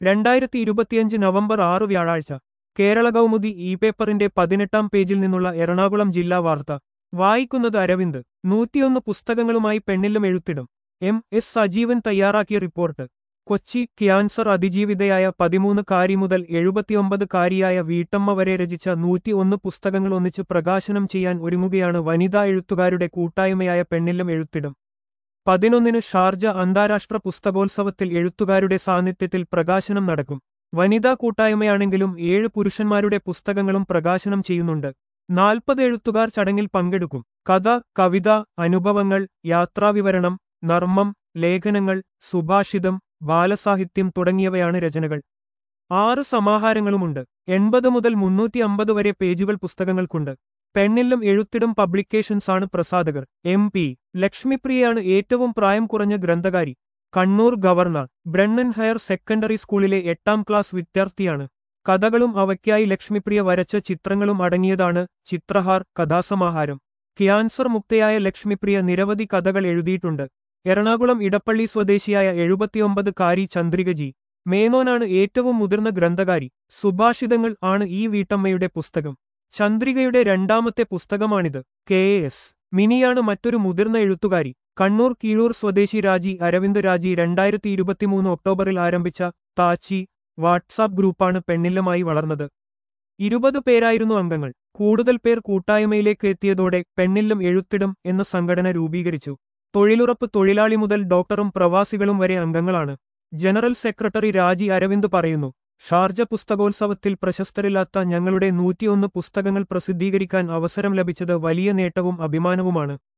രണ്ടായിരത്തി ഇരുപത്തിയഞ്ച് നവംബർ ആറ് വ്യാഴാഴ്ച കേരള കൗമുദി ഇ പേപ്പറിന്റെ പതിനെട്ടാം പേജിൽ നിന്നുള്ള എറണാകുളം ജില്ലാ വാർത്ത വായിക്കുന്നത് അരവിന്ദ് നൂറ്റിയൊന്ന് പുസ്തകങ്ങളുമായി പെണ്ണിലും എഴുത്തിടും എം എസ് സജീവൻ തയ്യാറാക്കിയ റിപ്പോർട്ട് കൊച്ചി ക്യാൻസർ അതിജീവിതയായ പതിമൂന്ന് കാരി മുതൽ എഴുപത്തിയൊമ്പത് കാരിയായ വീട്ടമ്മ വരെ രചിച്ച നൂറ്റിയൊന്ന് പുസ്തകങ്ങൾ ഒന്നിച്ച് പ്രകാശനം ചെയ്യാൻ ഒരുങ്ങുകയാണ് വനിതാ എഴുത്തുകാരുടെ കൂട്ടായ്മയായ പെണ്ണിലും എഴുത്തിടും പതിനൊന്നിന് ഷാർജ അന്താരാഷ്ട്ര പുസ്തകോത്സവത്തിൽ എഴുത്തുകാരുടെ സാന്നിധ്യത്തിൽ പ്രകാശനം നടക്കും വനിതാ കൂട്ടായ്മയാണെങ്കിലും ഏഴ് പുരുഷന്മാരുടെ പുസ്തകങ്ങളും പ്രകാശനം ചെയ്യുന്നുണ്ട് നാൽപ്പത് എഴുത്തുകാർ ചടങ്ങിൽ പങ്കെടുക്കും കഥ കവിത അനുഭവങ്ങൾ യാത്രാവിവരണം നർമ്മം ലേഖനങ്ങൾ സുഭാഷിതം ബാലസാഹിത്യം തുടങ്ങിയവയാണ് രചനകൾ ആറ് സമാഹാരങ്ങളുമുണ്ട് എൺപത് മുതൽ മുന്നൂറ്റി അമ്പത് വരെ പേജുകൾ പുസ്തകങ്ങൾക്കുണ്ട് പെണ്ണിലും എഴുത്തിടും പബ്ലിക്കേഷൻസ് ആണ് പ്രസാധകർ എം പി ലക്ഷ്മിപ്രിയയാണ് ഏറ്റവും പ്രായം കുറഞ്ഞ ഗ്രന്ഥകാരി Kannur governor Brennan higher secondary സ്കൂളിലെ എട്ടാം ക്ലാസ് വിദ്യാർത്ഥിയാണ് കഥകളും അവയ്ക്കായി ലക്ഷ്മിപ്രിയ വരച്ച ചിത്രങ്ങളും അടങ്ങിയതാണ് ചിത്രഹാർ കഥാസമാഹാരം ക്യാൻസർ മുക്തയായ ലക്ഷ്മിപ്രിയ നിരവധി കഥകൾ എഴുതിയിട്ടുണ്ട് എറണാകുളം ഇടപ്പള്ളി സ്വദേശിയായ എഴുപത്തിയൊമ്പത് കാരി ചന്ദ്രികജി മേനോനാണ് ഏറ്റവും മുതിർന്ന ഗ്രന്ഥകാരി സുഭാഷിതങ്ങൾ ആണ് ഈ വീട്ടമ്മയുടെ പുസ്തകം ചന്ദ്രികയുടെ രണ്ടാമത്തെ പുസ്തകമാണിത് കെ എസ് മിനിയാണ് മറ്റൊരു മുതിർന്ന എഴുത്തുകാരി കണ്ണൂർ കീഴൂർ സ്വദേശി രാജി അരവിന്ദ് രാജി രണ്ടായിരത്തി ഇരുപത്തിമൂന്ന് ഒക്ടോബറിൽ ആരംഭിച്ച താച്ചി വാട്സാപ്പ് ഗ്രൂപ്പാണ് പെണ്ണില്ലമായി വളർന്നത് ഇരുപത് പേരായിരുന്നു അംഗങ്ങൾ കൂടുതൽ പേർ കൂട്ടായ്മയിലേക്ക് എത്തിയതോടെ പെണ്ണില്ലും എഴുത്തിടും എന്ന സംഘടന രൂപീകരിച്ചു തൊഴിലുറപ്പ് തൊഴിലാളി മുതൽ ഡോക്ടറും പ്രവാസികളും വരെ അംഗങ്ങളാണ് ജനറൽ സെക്രട്ടറി രാജി അരവിന്ദ് പറയുന്നു ഷാർജ പുസ്തകോത്സവത്തിൽ പ്രശസ്തരില്ലാത്ത ഞങ്ങളുടെ നൂറ്റിയൊന്ന് പുസ്തകങ്ങൾ പ്രസിദ്ധീകരിക്കാൻ അവസരം ലഭിച്ചത് വലിയ നേട്ടവും അഭിമാനവുമാണ്